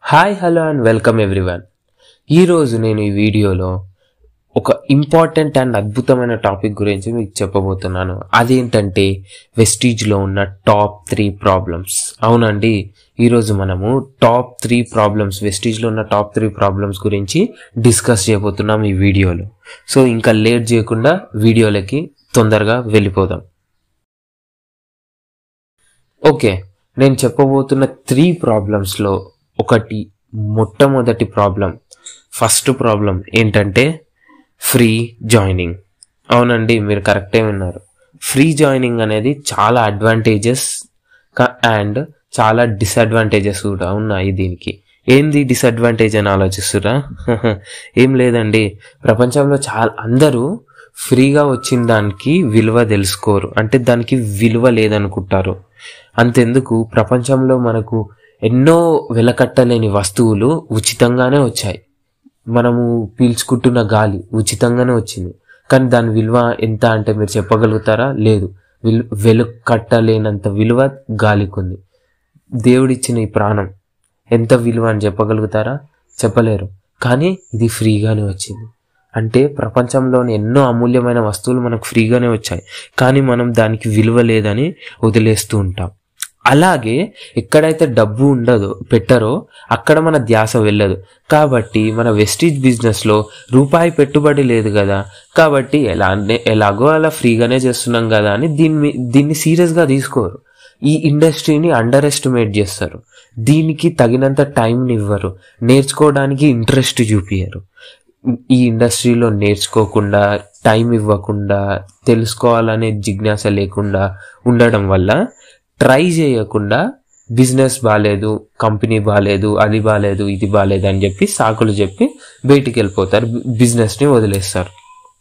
hi hello and welcome everyone ఈరోజు నేను ఈ వీడియోలో ఒక ఇంపార్టెంట్ అండ్ అద్భుతమైన టాపిక్ గురించి మీకు చెప్పబోతున్నాను అదేంటంటే వెస్టీజ్లో ఉన్న టాప్ త్రీ ప్రాబ్లమ్స్ అవునండి ఈరోజు మనము టాప్ త్రీ ప్రాబ్లమ్స్ వెస్టీజ్లో ఉన్న టాప్ త్రీ ప్రాబ్లమ్స్ గురించి డిస్కస్ చేయబోతున్నాం ఈ వీడియోలో సో ఇంకా లేట్ చేయకుండా వీడియోలకి తొందరగా వెళ్ళిపోదాం ఓకే నేను చెప్పబోతున్న త్రీ ప్రాబ్లమ్స్లో ఒకటి మొట్టమొదటి ప్రాబ్లం ఫస్ట్ ప్రాబ్లం ఏంటంటే ఫ్రీ జాయినింగ్ అవునండి మీరు కరెక్టే విన్నారు ఫ్రీ జాయినింగ్ అనేది చాలా అడ్వాంటేజెస్ అండ్ చాలా డిసడ్వాంటేజెస్ కూడా ఉన్నాయి దీనికి ఏంది డిసడ్వాంటేజ్ అని ఆలోచిస్తురా ఏం లేదండి ప్రపంచంలో చాలా అందరూ ఫ్రీగా వచ్చిన దానికి విలువ తెలుసుకోరు అంటే దానికి విలువ లేదనుకుంటారు అంతెందుకు ప్రపంచంలో మనకు ఎన్నో వెలకట్టలేని వస్తువులు ఉచితంగానే వచ్చాయి మనము పీల్చుకుంటున్న గాలి ఉచితంగానే వచ్చింది కానీ దాని విలువ ఎంత అంటే మీరు చెప్పగలుగుతారా లేదు విలు వెలుకట్టలేనంత విలువ గాలికి ఉంది దేవుడిచ్చిన ఈ ప్రాణం ఎంత విలువ అని చెప్పగలుగుతారా చెప్పలేరు కానీ ఇది ఫ్రీగానే వచ్చింది అంటే ప్రపంచంలోని ఎన్నో అమూల్యమైన వస్తువులు మనకు ఫ్రీగానే వచ్చాయి కానీ మనం దానికి విలువ లేదని వదిలేస్తూ ఉంటాం అలాగే ఎక్కడైతే డబ్బు ఉండదో పెట్టరో అక్కడ మన ధ్యాస వెళ్ళదు కాబట్టి మన వెస్టీజ్ బిజినెస్లో రూపాయి పెట్టుబడి లేదు కదా కాబట్టి ఎలా ఎలాగో అలా ఫ్రీగానే చేస్తున్నాం కదా అని దీన్ని దీన్ని సీరియస్గా తీసుకోరు ఈ ఇండస్ట్రీని అండర్ ఎస్టిమేట్ చేస్తారు దీనికి తగినంత టైంని ఇవ్వరు నేర్చుకోవడానికి ఇంట్రెస్ట్ చూపించరు ఈ ఇండస్ట్రీలో నేర్చుకోకుండా టైం ఇవ్వకుండా తెలుసుకోవాలనే జిజ్ఞాస లేకుండా ఉండడం వల్ల ట్రై చేయకుండా బిజినెస్ బాగాలేదు కంపెనీ బాగాలేదు అది బాగాలేదు ఇది బాగాలేదు అని చెప్పి సాకులు చెప్పి బయటికి వెళ్ళిపోతారు బిజినెస్ని వదిలేస్తారు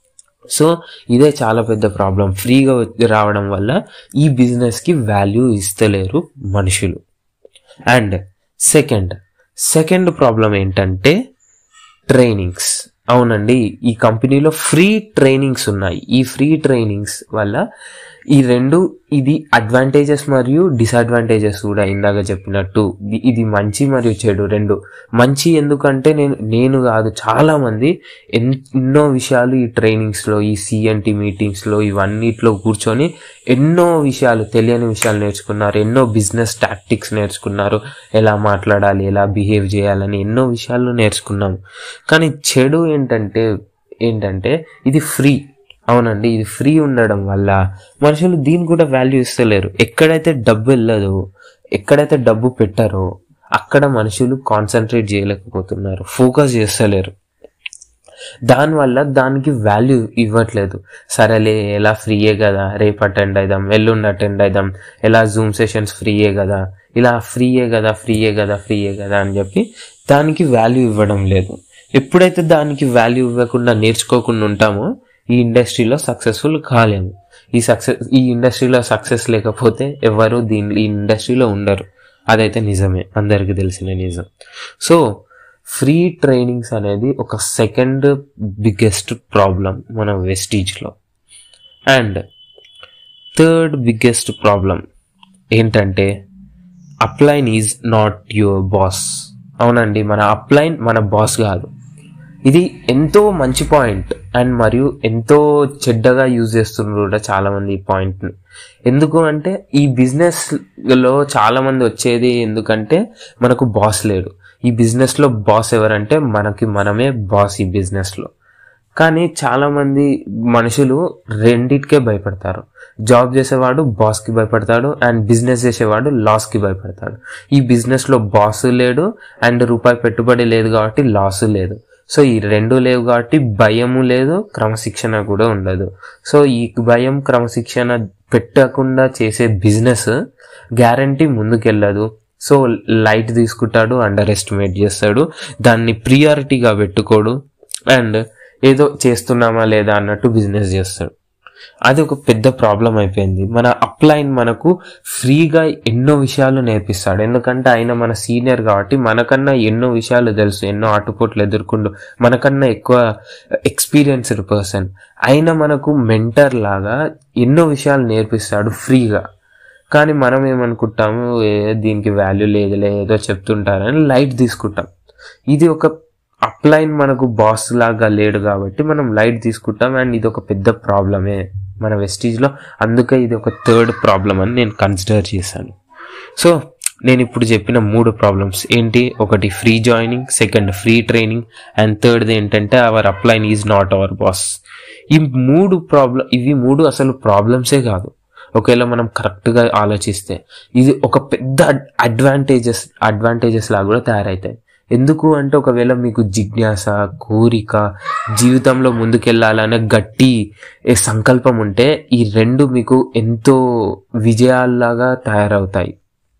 సో ఇదే చాలా పెద్ద ప్రాబ్లం ఫ్రీగా రావడం వల్ల ఈ బిజినెస్కి వాల్యూ ఇస్తలేరు మనుషులు అండ్ సెకండ్ సెకండ్ ప్రాబ్లం ఏంటంటే ట్రైనింగ్స్ అవునండి ఈ కంపెనీలో ఫ్రీ ట్రైనింగ్స్ ఉన్నాయి ఈ ఫ్రీ ట్రైనింగ్స్ వల్ల ఈ రెండు ఇది అడ్వాంటేజెస్ మరియు డిసడ్వాంటేజెస్ కూడా ఇందాక చెప్పినట్టు ఇది మంచి మరియు చెడు రెండు మంచి ఎందుకంటే నేను నేను కాదు చాలా మంది ఎన్నో విషయాలు ఈ ట్రైనింగ్స్లో ఈ సిఎన్టీ మీటింగ్స్లో ఇవన్నిట్లో కూర్చొని ఎన్నో విషయాలు తెలియని విషయాలు నేర్చుకున్నారు ఎన్నో బిజినెస్ టాక్టిక్స్ నేర్చుకున్నారు ఎలా మాట్లాడాలి ఎలా బిహేవ్ చేయాలని ఎన్నో విషయాలు నేర్చుకున్నాము కానీ చెడు ఏంటంటే ఏంటంటే ఇది ఫ్రీ అవునండి ఇది ఫ్రీ ఉండడం వల్ల మనుషులు దీన్ని కూడా వాల్యూ ఇస్తలేరు ఎక్కడైతే డబ్బు వెళ్ళదో ఎక్కడైతే డబ్బు పెట్టారో అక్కడ మనుషులు కాన్సన్ట్రేట్ చేయలేకపోతున్నారు ఫోకస్ చేస్తలేరు దానివల్ల దానికి వాల్యూ ఇవ్వట్లేదు సరేలే ఎలా ఫ్రీయే కదా రేపు అటెండ్ అయిదాం ఎల్లుండి అటెండ్ అయిదాం ఎలా జూమ్ సెషన్స్ ఫ్రీయే కదా ఇలా ఫ్రీయే కదా ఫ్రీయే కదా ఫ్రీయే కదా అని చెప్పి దానికి వాల్యూ ఇవ్వడం లేదు ఎప్పుడైతే దానికి వాల్యూ ఇవ్వకుండా నేర్చుకోకుండా ఉంటామో ఈ ఇండస్ట్రీలో సక్సెస్ఫుల్ కాలేము ఈ సక్సెస్ ఈ ఇండస్ట్రీలో సక్సెస్ లేకపోతే ఎవరు దీని ఈ ఇండస్ట్రీలో ఉండరు అదైతే నిజమే అందరికీ తెలిసిన నిజం సో ఫ్రీ ట్రైనింగ్స్ అనేది ఒక సెకండ్ బిగ్గెస్ట్ ప్రాబ్లం మన వెస్టీజ్లో అండ్ థర్డ్ బిగ్గెస్ట్ ప్రాబ్లం ఏంటంటే upline is not your boss అవునండి మన అప్లైన్ మన బాస్ కాదు ఇది ఎంతో మంచి పాయింట్ అండ్ మరియు ఎంతో చెడ్డగా యూజ్ చేస్తున్నారు కూడా చాలా మంది ఈ పాయింట్ని ఎందుకు అంటే ఈ బిజినెస్ లో చాలా మంది వచ్చేది ఎందుకంటే మనకు బాస్ లేడు ఈ బిజినెస్ లో బాస్ ఎవరంటే మనకి మనమే బాస్ ఈ బిజినెస్ లో కానీ చాలా మంది మనుషులు రెండిటికే భయపడతారు జాబ్ చేసేవాడు బాస్ కి భయపడతాడు అండ్ బిజినెస్ చేసేవాడు లాస్ కి భయపడతాడు ఈ బిజినెస్ లో బాస్ లేడు అండ్ రూపాయి పెట్టుబడి లేదు కాబట్టి లాస్ లేదు సో ఈ రెండు లేవు కాబట్టి భయము లేదు క్రమశిక్షణ కూడా ఉండదు సో ఈ భయం క్రమశిక్షణ పెట్టకుండా చేసే బిజినెస్ గ్యారంటీ ముందుకెళ్ళదు సో లైట్ తీసుకుంటాడు అండర్ ఎస్టిమేట్ చేస్తాడు దాన్ని ప్రియారిటీగా పెట్టుకోడు అండ్ ఏదో చేస్తున్నామా లేదా అన్నట్టు బిజినెస్ చేస్తాడు అది ఒక పెద్ద ప్రాబ్లం అయిపోయింది మన అప్లైన్ మనకు ఫ్రీగా ఎన్నో విషయాలు నేర్పిస్తాడు ఎందుకంటే ఆయన మన సీనియర్ కాబట్టి మనకన్నా ఎన్నో విషయాలు తెలుసు ఎన్నో ఆటుపోట్లు ఎదుర్కొండు మనకన్నా ఎక్కువ ఎక్స్పీరియన్స్డ్ పర్సన్ ఆయన మనకు మెంటర్ లాగా ఎన్నో విషయాలు నేర్పిస్తాడు ఫ్రీగా కానీ మనం ఏమనుకుంటాము ఏ దీనికి వాల్యూ లేదులే ఏదో చెప్తుంటారని లైట్ తీసుకుంటాం ఇది ఒక అప్లైన్ మనకు బాస్ లాగా లేడు కాబట్టి మనం లైట్ తీసుకుంటాం అండ్ ఇది ఒక పెద్ద ప్రాబ్లమే మన వెస్టీజ్లో అందుకే ఇది ఒక థర్డ్ ప్రాబ్లం అని నేను కన్సిడర్ చేశాను సో నేను ఇప్పుడు చెప్పిన మూడు ప్రాబ్లమ్స్ ఏంటి ఒకటి free joining second free training and థర్డ్ది ఏంటంటే our upline is not our boss ఈ మూడు ప్రాబ్లం ఇవి మూడు అసలు ప్రాబ్లమ్సే కాదు ఒకవేళ మనం కరెక్ట్గా ఆలోచిస్తే ఇది ఒక పెద్ద అడ్వాంటేజెస్ అడ్వాంటేజెస్ లాగా కూడా తయారవుతాయి ఎందుకు అంటే ఒకవేళ మీకు జిజ్ఞాస కోరిక జీవితంలో ముందుకెళ్లాలనే గట్టి ఏ సంకల్పం ఉంటే ఈ రెండు మీకు ఎంతో విజయాల్లాగా తయారవుతాయి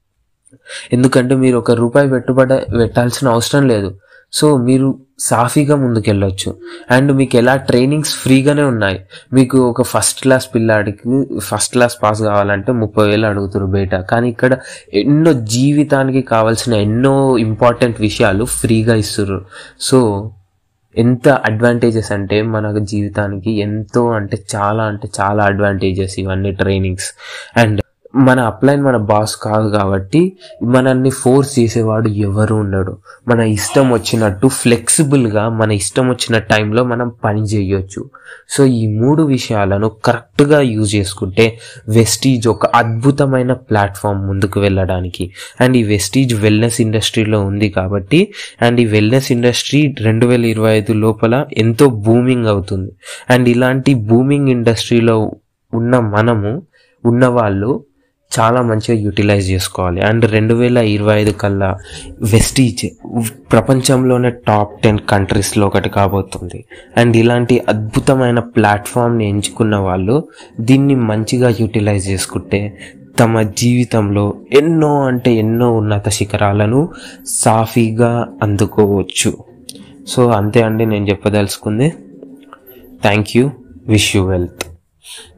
ఎందుకంటే మీరు ఒక రూపాయి పెట్టుబడి పెట్టాల్సిన అవసరం లేదు సో మీరు సాఫీగా ముందుకెళ్ళొచ్చు అండ్ మీకు ఎలా ట్రైనింగ్స్ ఫ్రీగానే ఉన్నాయి మీకు ఒక ఫస్ట్ క్లాస్ పిల్లాడికి ఫస్ట్ క్లాస్ పాస్ కావాలంటే ముప్పై వేలు అడుగుతారు బయట కానీ ఇక్కడ ఎన్నో జీవితానికి కావాల్సిన ఎన్నో ఇంపార్టెంట్ విషయాలు ఫ్రీగా ఇస్తున్నారు సో ఎంత అడ్వాంటేజెస్ అంటే మన జీవితానికి ఎంతో అంటే చాలా అంటే చాలా అడ్వాంటేజెస్ ఇవన్నీ ట్రైనింగ్స్ అండ్ మన అప్లైన్ మన బాస్ కాదు కాబట్టి మనల్ని ఫోర్స్ చేసేవాడు ఎవరు ఉండడు మన ఇష్టం వచ్చినట్టు ఫ్లెక్సిబుల్గా మన ఇష్టం వచ్చిన టైంలో మనం పని చేయొచ్చు సో ఈ మూడు విషయాలను కరెక్ట్గా యూజ్ చేసుకుంటే వెస్టీజ్ ఒక అద్భుతమైన ప్లాట్ఫామ్ ముందుకు వెళ్ళడానికి అండ్ ఈ వెస్టీజ్ వెల్నెస్ ఇండస్ట్రీలో ఉంది కాబట్టి అండ్ ఈ వెల్నెస్ ఇండస్ట్రీ రెండు వేల ఇరవై ఐదు లోపల ఎంతో బూమింగ్ అవుతుంది అండ్ ఇలాంటి బూమింగ్ ఇండస్ట్రీలో ఉన్న మనము ఉన్నవాళ్ళు చాలా మంచిగా యూటిలైజ్ చేసుకోవాలి అండ్ రెండు వేల ఇరవై ఐదు కల్లా వెస్టీజ్ ప్రపంచంలోనే టాప్ టెన్ కంట్రీస్లో ఒకటి కాబోతుంది అండ్ ఇలాంటి అద్భుతమైన ప్లాట్ఫామ్ని ఎంచుకున్న వాళ్ళు దీన్ని మంచిగా యూటిలైజ్ చేసుకుంటే తమ జీవితంలో ఎన్నో అంటే ఎన్నో ఉన్నత శిఖరాలను సాఫీగా అందుకోవచ్చు సో అంతే అండి నేను చెప్పదలుచుకుంది thank you wish you wealth